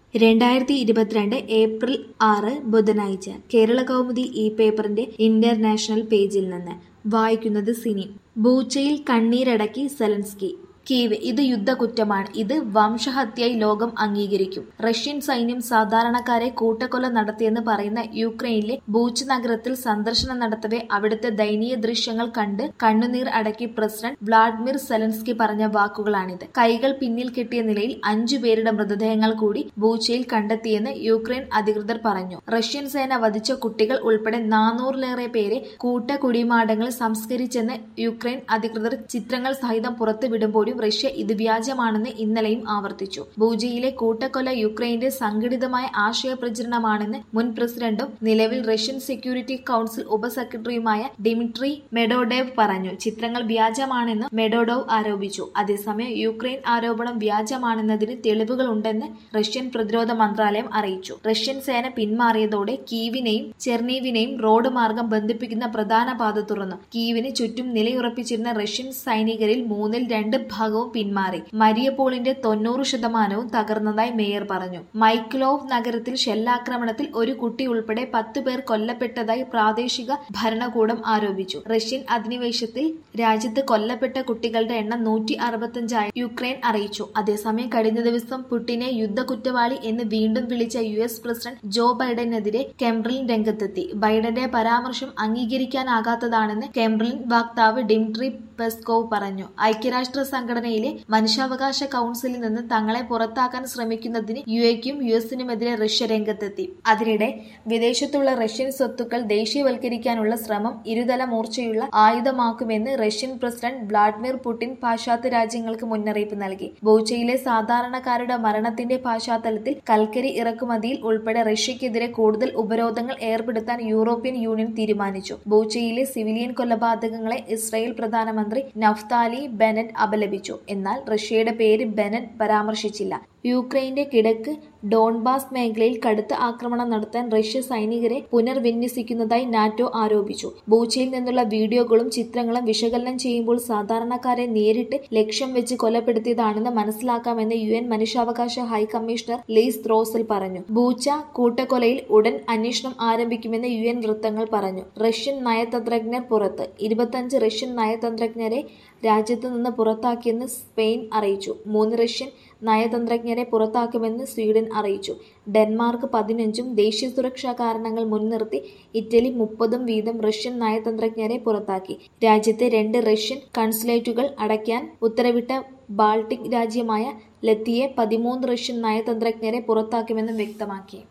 രണ്ടായിരത്തി ഇരുപത്തിരണ്ട് ഏപ്രിൽ ആറ് ബുധനാഴ്ച കേരളകൗമുദി ഈ പേപ്പറിന്റെ ഇന്റർനാഷണൽ പേജിൽ നിന്ന് വായിക്കുന്നത് സിനി ബൂച്ചയിൽ കണ്ണീരടക്കി സെലൻസ്കി കീവ് ഇത് യുദ്ധക്കുറ്റമാണ് ഇത് വംശഹത്യയായി ലോകം അംഗീകരിക്കും റഷ്യൻ സൈന്യം സാധാരണക്കാരെ കൂട്ടക്കൊല നടത്തിയെന്ന് പറയുന്ന യുക്രൈനിലെ ബൂച്ച് നഗരത്തിൽ സന്ദർശനം നടത്തവെ അവിടുത്തെ ദയനീയ ദൃശ്യങ്ങൾ കണ്ട് കണ്ണുനീർ അടക്കി പ്രസിഡന്റ് വ്ളാഡിമിർ സെലൻസ്കി പറഞ്ഞ വാക്കുകളാണിത് കൈകൾ പിന്നിൽ കെട്ടിയ നിലയിൽ അഞ്ചു പേരുടെ മൃതദേഹങ്ങൾ കൂടി ബൂച്ചയിൽ കണ്ടെത്തിയെന്ന് യുക്രൈൻ അധികൃതർ പറഞ്ഞു റഷ്യൻ സേന വധിച്ച കുട്ടികൾ ഉൾപ്പെടെ നാനൂറിലേറെ പേരെ കൂട്ട കുടിമാടങ്ങളിൽ സംസ്കരിച്ചെന്ന് യുക്രൈൻ അധികൃതർ ചിത്രങ്ങൾ സഹിതം പുറത്തുവിടുമ്പോഴും റഷ്യ ഇത് വ്യാജമാണെന്ന് ഇന്നലെയും ആവർത്തിച്ചു ബൂജയിലെ കൂട്ടക്കൊല യുക്രൈന്റെ സംഘടിതമായ ആശയ പ്രചരണമാണെന്ന് മുൻ പ്രസിഡന്റും നിലവിൽ റഷ്യൻ സെക്യൂരിറ്റി കൌൺസിൽ ഉപസെക്രട്ടറിയുമായ ഡിമിട്രി മെഡോഡേവ് പറഞ്ഞു ചിത്രങ്ങൾ വ്യാജമാണെന്ന് മെഡോഡോവ് ആരോപിച്ചു അതേസമയം യുക്രൈൻ ആരോപണം വ്യാജമാണെന്നതിന് തെളിവുകളുണ്ടെന്ന് റഷ്യൻ പ്രതിരോധ മന്ത്രാലയം അറിയിച്ചു റഷ്യൻ സേന പിന്മാറിയതോടെ കീവിനെയും ചെർണീവിനെയും റോഡ് മാർഗം ബന്ധിപ്പിക്കുന്ന പ്രധാന പാത തുറന്നു കീവിന് ചുറ്റും നിലയുറപ്പിച്ചിരുന്ന റഷ്യൻ സൈനികരിൽ മൂന്നിൽ രണ്ട് ഭാഗവും പിന്മാറി മരിയപോളിന്റെ തൊണ്ണൂറ് ശതമാനവും തകർന്നതായി മേയർ പറഞ്ഞു മൈക്ലോവ് നഗരത്തിൽ ഷെല്ലാക്രമണത്തിൽ ഒരു കുട്ടി ഉൾപ്പെടെ പത്ത് പേർ കൊല്ലപ്പെട്ടതായി പ്രാദേശിക ഭരണകൂടം ആരോപിച്ചു റഷ്യൻ അധിനിവേശത്തിൽ രാജ്യത്ത് കൊല്ലപ്പെട്ട കുട്ടികളുടെ എണ്ണം നൂറ്റി അറുപത്തഞ്ചായി യുക്രൈൻ അറിയിച്ചു അതേസമയം കഴിഞ്ഞ ദിവസം പുടിനെ യുദ്ധ കുറ്റവാളി എന്ന് വീണ്ടും വിളിച്ച യു എസ് പ്രസിഡന്റ് ജോ ബൈഡനെതിരെ കെംബ്രിൻ രംഗത്തെത്തി ബൈഡന്റെ പരാമർശം അംഗീകരിക്കാനാകാത്തതാണെന്ന് കെംബ്രിൻ വക്താവ് ഡിമിട്രി പെസ്കോവ് പറഞ്ഞു ഐക്യരാഷ്ട്ര സംഘടനയിലെ മനുഷ്യാവകാശ കൌൺസിലിൽ നിന്ന് തങ്ങളെ പുറത്താക്കാൻ ശ്രമിക്കുന്നതിന് യു എക്കും യു എസിനുമെതിരെ റഷ്യ രംഗത്തെത്തി അതിനിടെ വിദേശത്തുള്ള റഷ്യൻ സ്വത്തുക്കൾ ദേശീയവൽക്കരിക്കാനുള്ള ശ്രമം ഇരുതല മൂർച്ചയുള്ള ആയുധമാക്കുമെന്ന് റഷ്യൻ പ്രസിഡന്റ് വ്ളാഡിമിർ പുടിൻ പാശ്ചാത്യ രാജ്യങ്ങൾക്ക് മുന്നറിയിപ്പ് നൽകി ബൂച്ചയിലെ സാധാരണക്കാരുടെ മരണത്തിന്റെ പശ്ചാത്തലത്തിൽ കൽക്കരി ഇറക്കുമതിയിൽ ഉൾപ്പെടെ റഷ്യക്കെതിരെ കൂടുതൽ ഉപരോധങ്ങൾ ഏർപ്പെടുത്താൻ യൂറോപ്യൻ യൂണിയൻ തീരുമാനിച്ചു ബൂച്ചയിലെ സിവിലിയൻ കൊലപാതകങ്ങളെ ഇസ്രായേൽ പ്രധാനമന്ത്രി നഫ്താലി ബെനറ്റ് അപലപിച്ചു എന്നാൽ റഷ്യയുടെ പേര് ബെനറ്റ് പരാമർശിച്ചില്ല യുക്രൈന്റെ കിഴക്ക് ഡോൺബാസ് മേഖലയിൽ കടുത്ത ആക്രമണം നടത്താൻ റഷ്യ സൈനികരെ പുനർവിന്യസിക്കുന്നതായി നാറ്റോ ആരോപിച്ചു ബൂച്ചയിൽ നിന്നുള്ള വീഡിയോകളും ചിത്രങ്ങളും വിശകലനം ചെയ്യുമ്പോൾ സാധാരണക്കാരെ നേരിട്ട് ലക്ഷ്യം വെച്ച് കൊലപ്പെടുത്തിയതാണെന്ന് മനസ്സിലാക്കാമെന്ന് യു എൻ മനുഷ്യാവകാശ ഹൈക്കമ്മീഷണർ ലീസ് ത്രോസൽ പറഞ്ഞു ബൂച്ച കൂട്ടക്കൊലയിൽ ഉടൻ അന്വേഷണം ആരംഭിക്കുമെന്ന് യു എൻ വൃത്തങ്ങൾ പറഞ്ഞു റഷ്യൻ നയതന്ത്രജ്ഞർ പുറത്ത് ഇരുപത്തഞ്ച് റഷ്യൻ നയതന്ത്രജ്ഞരെ രാജ്യത്ത് നിന്ന് പുറത്താക്കിയെന്ന് സ്പെയിൻ അറിയിച്ചു മൂന്ന് റഷ്യൻ നയതന്ത്രജ്ഞരെ പുറത്താക്കുമെന്ന് സ്വീഡൻ അറിയിച്ചു ഡെൻമാർക്ക് പതിനഞ്ചും ദേശീയ സുരക്ഷാ കാരണങ്ങൾ മുൻനിർത്തി ഇറ്റലി മുപ്പതും വീതം റഷ്യൻ നയതന്ത്രജ്ഞരെ പുറത്താക്കി രാജ്യത്തെ രണ്ട് റഷ്യൻ കൺസുലേറ്റുകൾ അടയ്ക്കാൻ ഉത്തരവിട്ട ബാൾട്ടിക് രാജ്യമായ ലത്തിയെ പതിമൂന്ന് റഷ്യൻ നയതന്ത്രജ്ഞരെ പുറത്താക്കുമെന്നും വ്യക്തമാക്കി